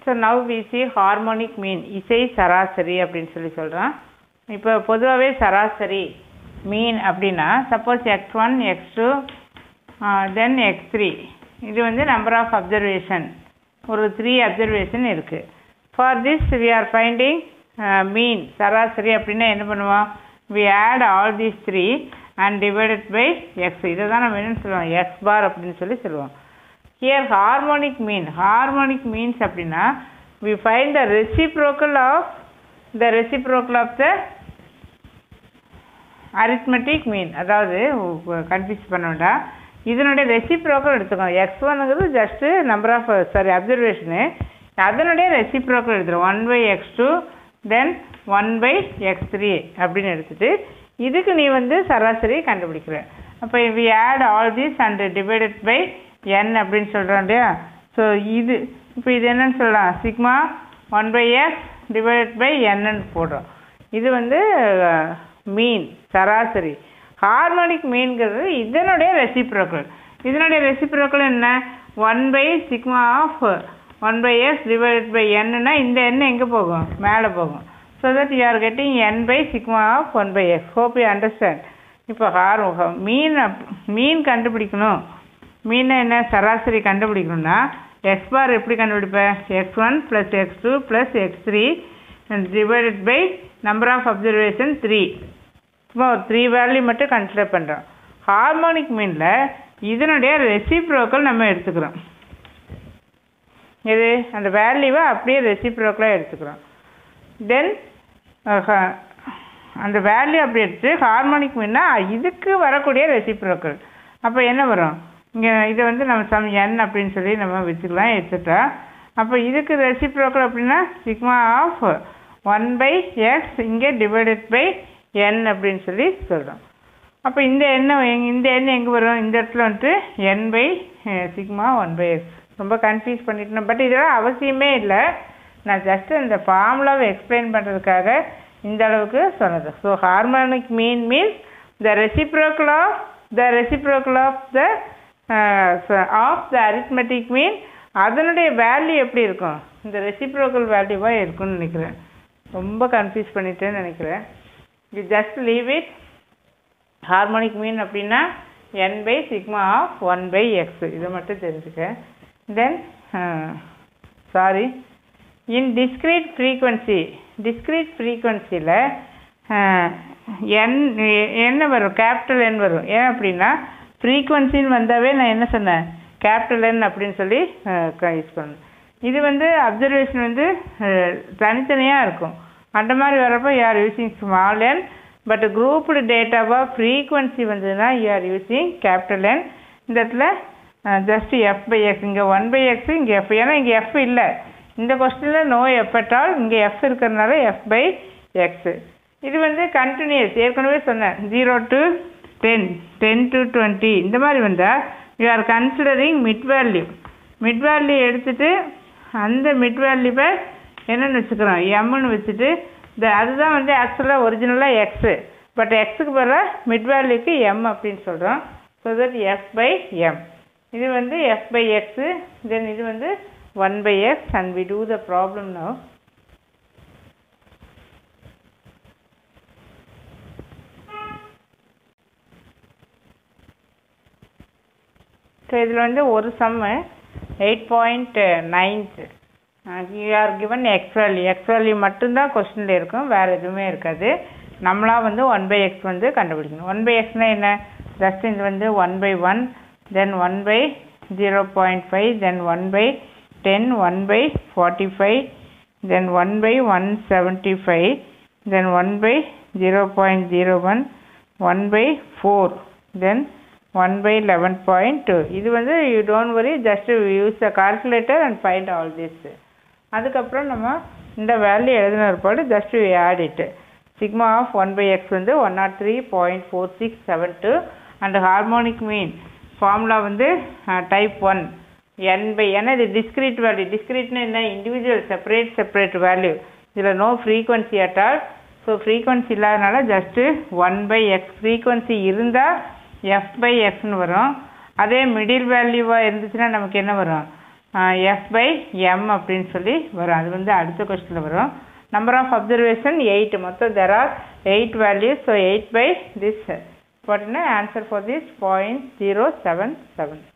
so now we see harmonic mean இசை சராசரி அப்படின்னு சொல்லி சொல்கிறோம் இப்போ பொதுவாகவே சராசரி மீன் அப்படின்னா suppose X one X two then X three இது வந்து நம்பர் ஆஃப் அப்சர்வேஷன் ஒரு த்ரீ அப்சர்வேஷன் இருக்குது for this we are finding mean சராசரி அப்படின்னா என்ன பண்ணுவோம் we add all these three and divided by X இதை தான் நம்ம என்னன்னு சொல்லுவோம் எக்ஸ் பார் அப்படின்னு சொல்லி சொல்லுவோம் here harmonic mean harmonic means அப்படின்னா we find the reciprocal of the reciprocal of the arithmetic mean அதாவது கன்ஃபியூஸ் பண்ண வேண்டாம் இதனுடைய ரெசிப்ரோக்கல் எடுத்துக்கோங்க எக்ஸ் ஒன்னுங்கிறது just number of sorry observation அதனுடைய ரெசிப்ரோக்கல் எடுத்துரும் one by X two then one by X three அப்படின்னு எடுத்துட்டு இதுக்கு நீ வந்து சராசரி கண்டுபிடிக்கிற அப்போ we add all these and divided by என் அப்படின்னு சொல்கிறோம் இல்லையா ஸோ இது இப்போ இது என்னன்னு சொல்லலாம் sigma one by X divided by என்னன்னு போடுறோம் இது வந்து மீன் சராசரி ஹார்மோனிக் மீன்கிறது இதனுடைய ரெசிப்ரோக்கல் இதனுடைய ரெசிப்ரோக்கல் என்ன one by sigma of one by X divided by என்னன்னா இந்த எண்ணெய் எங்கே போகும் மேலே போகும் so that you are getting n by sigma of one by x hope you understand இப்போ ஹார் மீன் அப்- மீன் கண்டுபிடிக்கணும் மீனை என்ன சராசரி கண்டுபிடிக்கணும்னா எக்ஸ் பார் எப்படி கண்டுபிடிப்பேன் x one plus x two plus x three divided by number of observation three சும்மா ஒரு த்ரீ வேல்யூ மட்டும் கன்சிடர் பண்ணுறோம் ஹார்மோனிக் மீனில் இதனுடைய ரெசிப்ரோக்கல் நம்ம எடுத்துக்கிறோம் இது அந்த வேல்யூவை அப்படியே ரெசிப்ரோக்கலாக எடுத்துக்கிறோம் தென் அந்த வேல்யூ அப்படி எடுத்து ஹார்மோனிக் மீன்னா இதுக்கு வரக்கூடிய ரெசிப்ரோக்கல் அப்போ என்ன வரும் இங்கே இதை வந்து நம்ம சம் என் அப்படின்னு சொல்லி நம்ம வச்சுக்கலாம் எட்ஸெட்ரா அப்போ இதுக்கு ரெசிப்ரோக்கல் அப்படின்னா sigma of one by x இங்கே டிவைடட் பை என் அப்படின்னு சொல்லி சொல்கிறோம் அப்போ இந்த எண்ணெய் எங் இந்த எண்ணெய் எங்கே வரும் இந்த இடத்துல வந்துட்டு n by sigma one by x ரொம்ப கன்ஃபியூஸ் பண்ணிட்டோம் பட் இதெல்லாம் அவசியமே இல்லை நான் ஜஸ்ட் இந்த ஃபார்முலாவை எக்ஸ்பிளைன் பண்ணுறதுக்காக இந்த அளவுக்கு சொன்னது so harmonic mean means the reciprocal of the reciprocal of the of the arithmetic mean அதனுடைய வேல்யூ எப்படி இருக்கும் இந்த ரெசிப்ரோக்கல் வேல்யூவாக இருக்கும்னு நினைக்கிறேன் ரொம்ப கன்ஃபியூஸ் பண்ணிட்டேன்னு நினைக்கிறேன் you just leave it harmonic mean அப்படின்னா n by sigma of one by X இதை மட்டும் தெரிஞ்சுக்க then sorry in discrete frequency discrete ஃப்ரீக்வன்சியில் என் என்ன வரும் கேபிட்டல் என் வரும் ஏன் அப்படின்னா ஃப்ரீக்வன்சின்னு வந்தாவே நான் என்ன சொன்னேன் கேபிட்டல் என் அப்படின்னு சொல்லி யூஸ் பண்ணணும் இது வந்து அப்சர்வேஷன் வந்து தனித்தனியாக இருக்கும் அந்த மாதிரி வரப்போ you are using small n but grouped டேட்டாவாக ஃப்ரீக்வன்சி வந்ததுன்னா you are using capital n இந்த இடத்துல ஜஸ்ட் எஃப் பை எக்ஸ் இங்கே ஒன் பை எக்ஸ் இங்கே எஃப் ஏன்னா இங்கே எஃப் இல்லை இந்த கொஸ்டினில் நோ எஃப் அட்டால் இங்கே எஃப் இருக்கிறதுனால எஃப் பை எக்ஸு இது வந்து கண்டினியூஸ் ஏற்கனவே சொன்னேன் zero to ten ten to twenty இந்த மாதிரி வந்தால் you are considering mid value mid value எடுத்துட்டு அந்த மிட் வேல்யூவை என்னென்னு வச்சுக்கிறோம் எம்னு வச்சுட்டு இந்த அதுதான் வந்து ஆக்சுவலாக ஒரிஜினலாக எக்ஸு பட் எக்ஸுக்கு பதிலாக மிட் வேல்யூக்கு எம் அப்படின்னு சொல்கிறோம் so that f by m இது வந்து எஃப் பை எக்ஸு தென் இது வந்து one by x and we do the problem now so இதில் வந்து ஒரு sum eight point ninth you are given x value x value மட்டும்தான் கொஸ்டினில் இருக்கும் வேறு எதுவுமே இருக்காது நம்மளா வந்து ஒன் பை எக்ஸ் வந்து கண்டுபிடிக்கணும் ஒன் பை எக்ஸ்னால் என்ன ஜஸ்ட் இது வந்து one by one then one by zero point five then one by ten one by forty five then one by one seventy five then one by zero point zero one one by four then one by eleven point two இது வந்து you don't worry just use the calculator and find all this அதுக்கப்புறம் நம்ம இந்த value எழுதின பிற்பாடு just you add it sigma of one by X வந்து one not three point four six seven two and harmonic mean formula வந்து type one n by ஏன்னா இது discrete value டிஸ்கிரீட்னு என்ன இண்டிவிஜுவல் செப்பரேட் செப்பரேட் வேல்யூ இதில் no frequency at all so frequency இல்லாதனால just one by x frequency இருந்தால் f by எக்ஸ்னு வரும் அதே மிடில் வேல்யூவாக இருந்துச்சுன்னா நமக்கு என்ன வரும் எஃப் பை எம் அப்படின்னு சொல்லி வரும் அது வந்து அடுத்த கொஸ்டினில் வரும் நம்பர் ஆஃப் அப்சர்வேஷன் எயிட் மொத்தம் there are eight values so eight by this போட்டிங்கன்னா answer for this point zero seven seven